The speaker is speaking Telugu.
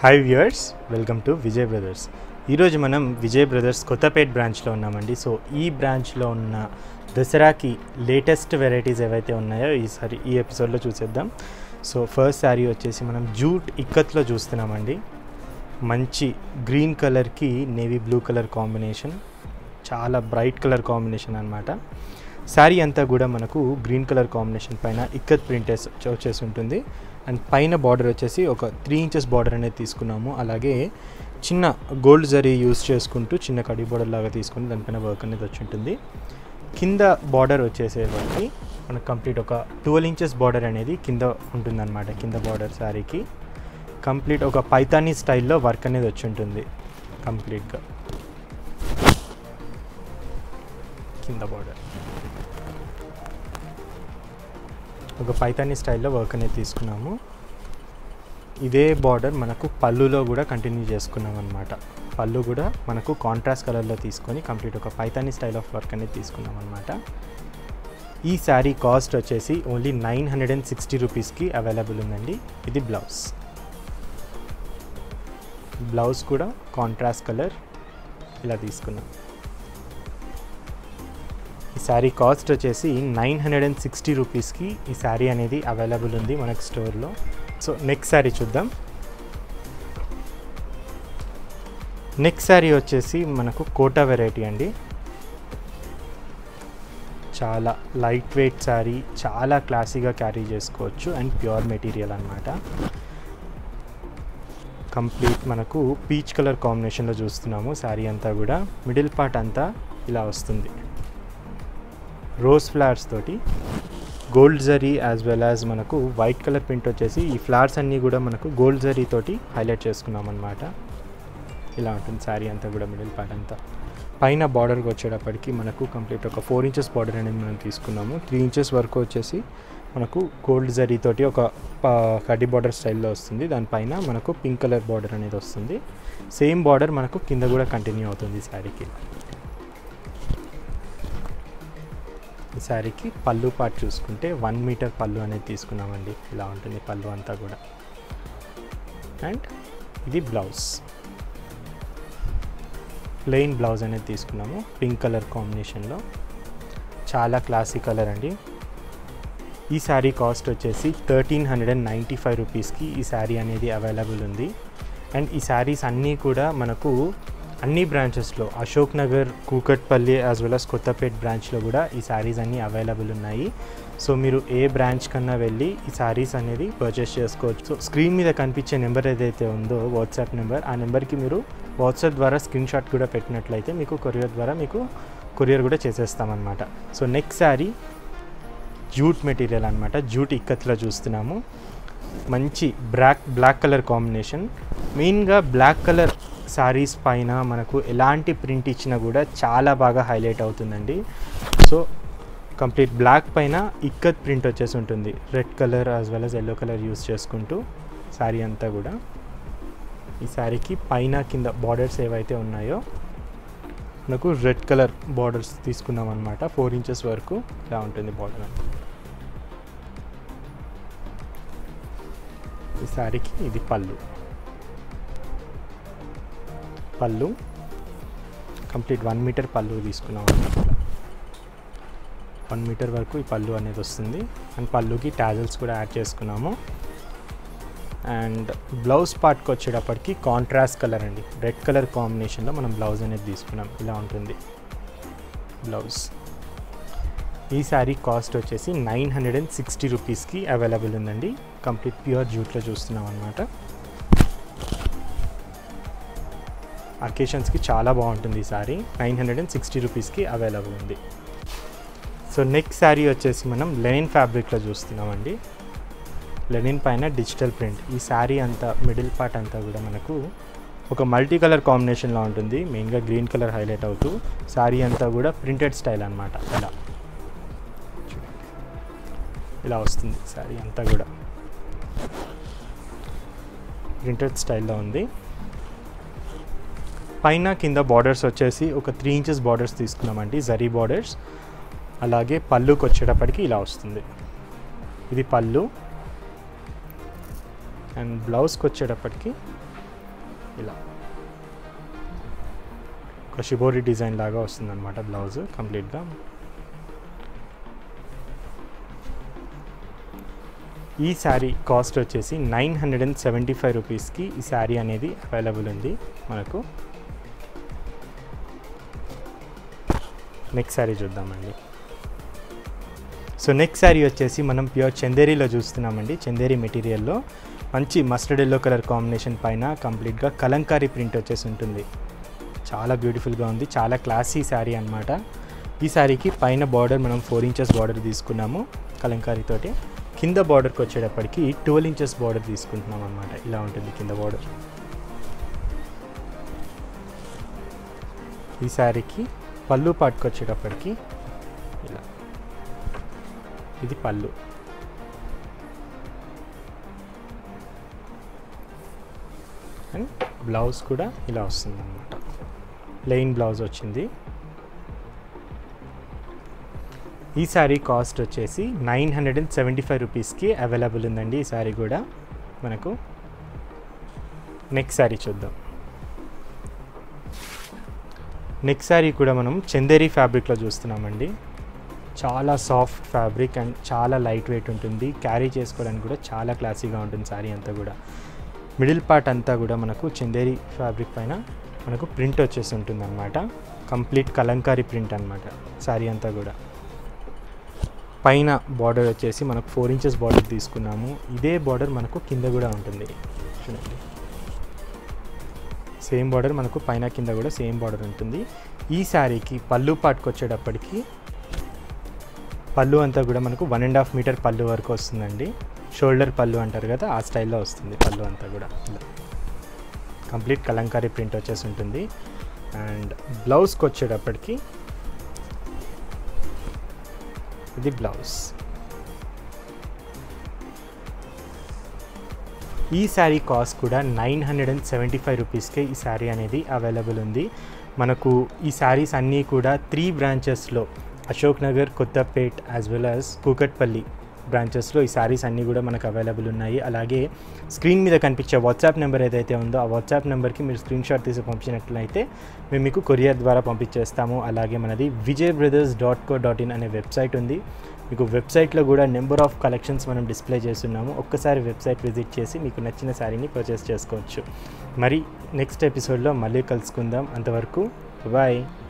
hi viewers welcome to Vijay brothers ఈరోజు మనం విజయ్ బ్రదర్స్ కొత్తపేట్ బ్రాంచ్లో ఉన్నామండి సో ఈ బ్రాంచ్లో ఉన్న దసరాకి లేటెస్ట్ వెరైటీస్ ఏవైతే ఉన్నాయో ఈసారి ఈ ఎపిసోడ్లో చూసేద్దాం సో ఫస్ట్ శారీ వచ్చేసి మనం జూట్ ఇక్కత్లో చూస్తున్నామండి మంచి గ్రీన్ కలర్కి నేవీ బ్లూ కలర్ కాంబినేషన్ చాలా బ్రైట్ కలర్ కాంబినేషన్ అనమాట శారీ అంతా కూడా మనకు గ్రీన్ కలర్ కాంబినేషన్ పైన ఇక్కత్ ప్రింటెస్ వచ్చేసి ఉంటుంది అండ్ పైన బార్డర్ వచ్చేసి ఒక త్రీ ఇంచెస్ బార్డర్ అనేది తీసుకున్నాము అలాగే చిన్న గోల్డ్ జరీ యూస్ చేసుకుంటూ చిన్న కడి బార్డర్ లాగా తీసుకుని దానిపైన వర్క్ అనేది వచ్చి ఉంటుంది కింద బార్డర్ వచ్చేసేవారికి మనకు కంప్లీట్ ఒక ట్వెల్వ్ ఇంచెస్ బార్డర్ అనేది కింద ఉంటుందన్నమాట కింద బార్డర్ శారీకి కంప్లీట్ ఒక పైతానీ స్టైల్లో వర్క్ అనేది వచ్చి ఉంటుంది కంప్లీట్గా కింద బార్డర్ ఒక పైతానీ స్టైల్లో వర్క్ అనేది తీసుకున్నాము ఇదే బార్డర్ మనకు పళ్ళులో కూడా కంటిన్యూ చేసుకున్నాం అనమాట పళ్ళు కూడా మనకు కాంట్రాస్ట్ కలర్లో తీసుకొని కంప్లీట్ ఒక పైతానీ స్టైల్ ఆఫ్ వర్క్ అనేది తీసుకున్నాం అనమాట ఈ శారీ కాస్ట్ వచ్చేసి only nine hundred and sixty రూపీస్కి అవైలబుల్ ఉందండి ఇది బ్లౌజ్ బ్లౌజ్ కూడా కాంట్రాస్ట్ కలర్ ఇలా తీసుకున్నాం ఈ శారీ కాస్ట్ వచ్చేసి నైన్ హండ్రెడ్ అండ్ సిక్స్టీ రూపీస్కి ఈ శారీ అనేది అవైలబుల్ ఉంది మనకు స్టోర్లో సో నెక్స్ట్ శారీ చూద్దాం నెక్స్ట్ శారీ వచ్చేసి మనకు కోటా వెరైటీ అండి చాలా లైట్ వెయిట్ శారీ చాలా క్లాసీగా క్యారీ చేసుకోవచ్చు అండ్ ప్యూర్ మెటీరియల్ అనమాట కంప్లీట్ మనకు పీచ్ కలర్ కాంబినేషన్లో చూస్తున్నాము శారీ అంతా కూడా మిడిల్ పార్ట్ అంతా ఇలా వస్తుంది రోజ్ ఫ్లవర్స్ తోటి gold zari as well as మనకు వైట్ కలర్ ప్రింట్ వచ్చేసి ఈ ఫ్లవర్స్ అన్నీ కూడా మనకు గోల్డ్ జరీ తోటి హైలైట్ చేసుకున్నాం అనమాట ఇలా ఉంటుంది శారీ అంతా కూడా మిడిల్ పార్ట్ అంతా పైన బార్డర్కి వచ్చేటప్పటికి మనకు కంప్లీట్ ఒక ఫోర్ ఇంచెస్ బార్డర్ అనేది మనం తీసుకున్నాము త్రీ ఇంచెస్ వరకు వచ్చేసి మనకు గోల్డ్ జరీ తోటి ఒక కడ్డీ బార్డర్ స్టైల్లో వస్తుంది దానిపైన మనకు పింక్ కలర్ బార్డర్ అనేది వస్తుంది సేమ్ బార్డర్ మనకు కింద కూడా కంటిన్యూ అవుతుంది శారీకి ఈ శారీకి పళ్ళు పార్ట్ చూసుకుంటే వన్ మీటర్ పళ్ళు అనేది తీసుకున్నామండి ఇలా ఉంటుంది పళ్ళు అంతా కూడా అండ్ ఇది బ్లౌజ్ ప్లెయిన్ బ్లౌజ్ అనేది తీసుకున్నాము పింక్ కలర్ కాంబినేషన్లో చాలా క్లాసీ కలర్ అండి ఈ శారీ కాస్ట్ వచ్చేసి thirteen hundred and ninety five రూపీస్కి ఈ శారీ అనేది అవైలబుల్ ఉంది అండ్ ఈ శారీస్ అన్నీ కూడా మనకు అన్ని బ్రాంచెస్లో Ashok Nagar Kukatpally as well as Kothapet బ్రాంచ్లో కూడా ఈ శారీస్ అన్నీ అవైలబుల్ ఉన్నాయి సో మీరు ఏ బ్రాంచ్ కన్నా వెళ్ళి ఈ శారీస్ అనేది పర్చేస్ చేసుకోవచ్చు సో స్క్రీన్ మీద కనిపించే నెంబర్ ఏదైతే ఉందో వాట్సాప్ నెంబర్ ఆ నెంబర్కి మీరు వాట్సాప్ ద్వారా స్క్రీన్ షాట్ కూడా పెట్టినట్లయితే మీకు కొరియర్ ద్వారా మీకు కొరియర్ కూడా చేసేస్తామన్నమాట so next sari jute material అనమాట జూట్ ఇక్కత్లో చూస్తున్నాము మంచి బ్లాక్ బ్లాక్ కలర్ కాంబినేషన్ మెయిన్గా బ్లాక్ కలర్ శారీస్ పైన మనకు ఎలాంటి ప్రింట్ ఇచ్చినా కూడా చాలా బాగా హైలైట్ అవుతుందండి సో కంప్లీట్ బ్లాక్ పైన ఇక్కత్ ప్రింట్ వచ్చేసి ఉంటుంది red colour as well as yellow colour use చేసుకుంటూ శారీ అంతా కూడా ఈ శారీకి పైన కింద బార్డర్స్ ఏవైతే ఉన్నాయో మనకు రెడ్ కలర్ బార్డర్స్ తీసుకున్నాం అనమాట ఫోర్ ఇంచెస్ వరకు ఇలా ఉంటుంది బార్డర్ ఈ శారీకి ఇది పళ్ళు పళ్ళు కంప్లీట్ వన్ మీటర్ పళ్ళు తీసుకున్నాం అనమాట వన్ మీటర్ వరకు ఈ పళ్ళు అనేది వస్తుంది అండ్ పళ్ళుకి టాజల్స్ కూడా యాడ్ చేసుకున్నాము అండ్ బ్లౌజ్ పార్ట్కి వచ్చేటప్పటికి కాంట్రాస్ట్ కలర్ అండి రెడ్ కలర్ కాంబినేషన్లో మనం బ్లౌజ్ అనేది తీసుకున్నాం ఇలా ఉంటుంది బ్లౌజ్ ఈ శారీ కాస్ట్ వచ్చేసి నైన్ హండ్రెడ్ అండ్ సిక్స్టీ రూపీస్కి అవైలబుల్ ఉందండి కంప్లీట్ ప్యూర్ జూట్లో చూస్తున్నాం అనమాట అకేషన్స్కి చాలా బాగుంటుంది ఈ sari nine hundred and sixty రూపీస్కి అవైలబుల్ ఉంది సో నెక్స్ట్ శారీ వచ్చేసి మనం లెనిన్ ఫ్యాబ్రిక్లో చూస్తున్నామండి లెనిన్ పైన డిజిటల్ ప్రింట్ ఈ శారీ అంతా మిడిల్ పార్ట్ అంతా కూడా మనకు ఒక మల్టీ కలర్ కాంబినేషన్లో ఉంటుంది మెయిన్గా గ్రీన్ కలర్ హైలైట్ అవుతూ శారీ అంతా కూడా ప్రింటెడ్ స్టైల్ అనమాట ఇలా ఇలా వస్తుంది శారీ అంతా కూడా ప్రింటెడ్ స్టైల్లో ఉంది పైన కింద బార్డర్స్ వచ్చేసి ఒక త్రీ ఇంచెస్ బార్డర్స్ తీసుకున్నామండి జరీ బార్డర్స్ అలాగే పళ్ళుకి వచ్చేటప్పటికి ఇలా వస్తుంది ఇది పళ్ళు అండ్ బ్లౌజ్కి వచ్చేటప్పటికి ఇలా ఒక షిబోరి డిజైన్ లాగా వస్తుంది అనమాట బ్లౌజ్ కంప్లీట్గా ఈ శారీ కాస్ట్ వచ్చేసి nine hundred and seventy five రూపీస్కి ఈ శారీ అనేది అవైలబుల్ ఉంది మనకు నెక్స్ట్ శారీ చూద్దామండి సో నెక్స్ట్ శారీ వచ్చేసి మనం ప్యూర్ చందేరీలో చూస్తున్నామండి చందేరి మెటీరియల్లో మంచి మస్టర్డ్ ఎల్లో కలర్ కాంబినేషన్ పైన కంప్లీట్గా కలంకారీ ప్రింట్ వచ్చేసి ఉంటుంది చాలా బ్యూటిఫుల్గా ఉంది చాలా క్లాసీ శారీ అనమాట ఈ శారీకి పైన బార్డర్ మనం ఫోర్ ఇంచెస్ బార్డర్ తీసుకున్నాము కలంకారీతోటి కింద బార్డర్కి వచ్చేటప్పటికి ట్వెల్వ్ ఇంచెస్ బార్డర్ తీసుకుంటున్నాం అనమాట ఇలా ఉంటుంది కింద బార్డర్ ఈ శారీకి పళ్ళు పాటుకు వచ్చేటప్పటికి ఇలా ఇది పళ్ళు అండ్ బ్లౌజ్ కూడా ఇలా వస్తుంది అనమాట ప్లెయిన్ బ్లౌజ్ వచ్చింది ఈ శారీ కాస్ట్ వచ్చేసి nine hundred and seventy five రూపీస్కి అవైలబుల్ ఉందండి ఈ శారీ కూడా మనకు నెక్స్ట్ శారీ చూద్దాం నెక్స్ట్ శారీ కూడా మనం చందేరి ఫ్యాబ్రిక్లో చూస్తున్నామండి చాలా సాఫ్ట్ ఫ్యాబ్రిక్ అండ్ చాలా లైట్ వెయిట్ ఉంటుంది క్యారీ చేసుకోవడానికి కూడా చాలా క్లాసీగా ఉంటుంది శారీ అంతా కూడా మిడిల్ పార్ట్ అంతా కూడా మనకు చందేరి ఫ్యాబ్రిక్ పైన మనకు ప్రింట్ వచ్చేసి ఉంటుంది అనమాట కంప్లీట్ కలంకారీ ప్రింట్ అనమాట శారీ అంతా కూడా పైన బార్డర్ వచ్చేసి మనకు ఫోర్ ఇంచెస్ బార్డర్ తీసుకున్నాము ఇదే బార్డర్ మనకు కింద కూడా ఉంటుంది చూడండి సేమ్ బార్డర్ మనకు పైన కింద కూడా సేమ్ బార్డర్ ఉంటుంది ఈ శారీకి పళ్ళు పాటుకు వచ్చేటప్పటికి పళ్ళు అంతా కూడా మనకు వన్ అండ్ హాఫ్ మీటర్ పళ్ళు వరకు వస్తుందండి షోల్డర్ పళ్ళు అంటారు కదా ఆ స్టైల్లో వస్తుంది పళ్ళు అంతా కూడా ఇలా కంప్లీట్ కలంకారీ ప్రింట్ వచ్చేసి ఉంటుంది అండ్ బ్లౌజ్కి వచ్చేటప్పటికి ఇది బ్లౌజ్ ఈ శారీ కాస్ట్ కూడా nine hundred and seventy five రూపీస్కే ఈ శారీ అనేది అవైలబుల్ ఉంది మనకు ఈ శారీస్ అన్నీ కూడా త్రీ బ్రాంచెస్లో Ashok Nagar Kothapet as well as Kukatpally బ్రాంచెస్లో ఈ శారీస్ అన్నీ కూడా మనకు అవైలబుల్ ఉన్నాయి అలాగే స్క్రీన్ మీద కనిపించే వాట్సాప్ నెంబర్ ఏదైతే ఉందో ఆ వాట్సాప్ నెంబర్కి మీరు స్క్రీన్ షాట్ తీసి పంపించినట్లయితే మేము మీకు కొరియర్ ద్వారా పంపించేస్తాము అలాగే మనది Vijay brothers dot co dot in అనే వెబ్సైట్ ఉంది మీకు వెబ్సైట్లో కూడా నెంబర్ ఆఫ్ కలెక్షన్స్ మనం డిస్ప్లే చేస్తున్నాము ఒక్కసారి వెబ్సైట్ విజిట్ చేసి మీకు నచ్చిన శారీని పర్చేస్ చేసుకోవచ్చు మరి నెక్స్ట్ ఎపిసోడ్లో మళ్ళీ కలుసుకుందాం అంతవరకు బాయ్